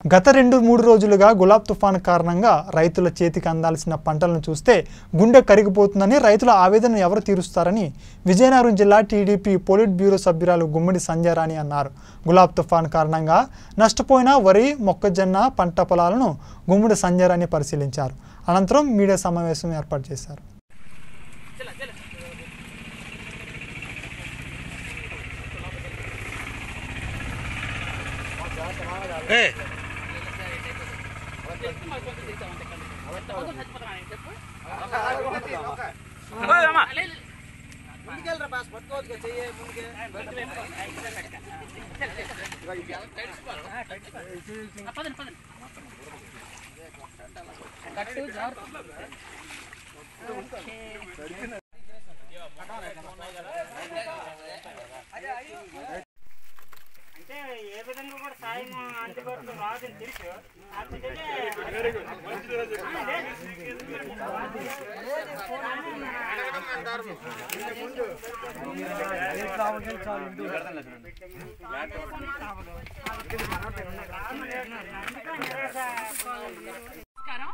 గత రెండు మూడు రోజులుగా గులాబ్ తుఫాన్ కారణంగా రైతుల చేతికి అందాల్సిన పంటలను చూస్తే గుండె కరిగిపోతుందని రైతుల ఆవేదన ఎవరు తీరుస్తారని విజయనగరం జిల్లా టీడీపీ పోలిట్ బ్యూరో సభ్యురాలు గుమ్మడి సంజయరాణి అన్నారు గులాబ్ తుఫాన్ కారణంగా నష్టపోయిన వరి మొక్కజొన్న పంట పొలాలను గుమ్మడి సంజయరాణి పరిశీలించారు అనంతరం మీడియా సమావేశం ఏర్పాటు చేశారు అంటే ఏ విధంగా కూడా సాయం అందుబాటులో రాదని తెలుసు కాకపోతే నమస్కారం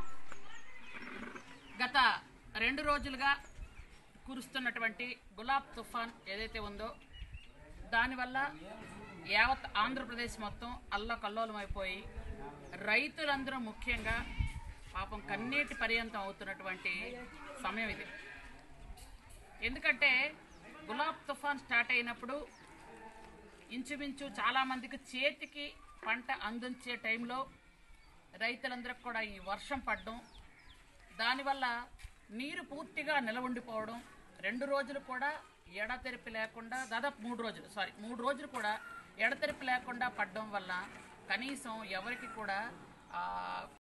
గత రెండు రోజులుగా కురుస్తున్నటువంటి గులాబ్ తుఫాన్ ఏదైతే ఉందో దానివల్ల యావత్ ఆంధ్రప్రదేశ్ మొత్తం అల్లకల్లోలమైపోయి రైతులందరూ ముఖ్యంగా పాపం కన్నీటి పర్యంతం అవుతున్నటువంటి సమయం ఇది ఎందుకంటే గులాబ్ తుఫాన్ స్టార్ట్ అయినప్పుడు ఇంచుమించు చాలామందికి చేతికి పంట అందించే టైంలో రైతులందరికి కూడా ఈ వర్షం పడడం దానివల్ల నీరు పూర్తిగా నిలవండిపోవడం రెండు రోజులు కూడా ఎడతెరిపి లేకుండా దాదాపు మూడు రోజులు సారీ మూడు రోజులు కూడా ఎడతెరిపి లేకుండా పడడం వల్ల కనీసం ఎవరికి కూడా ఆ,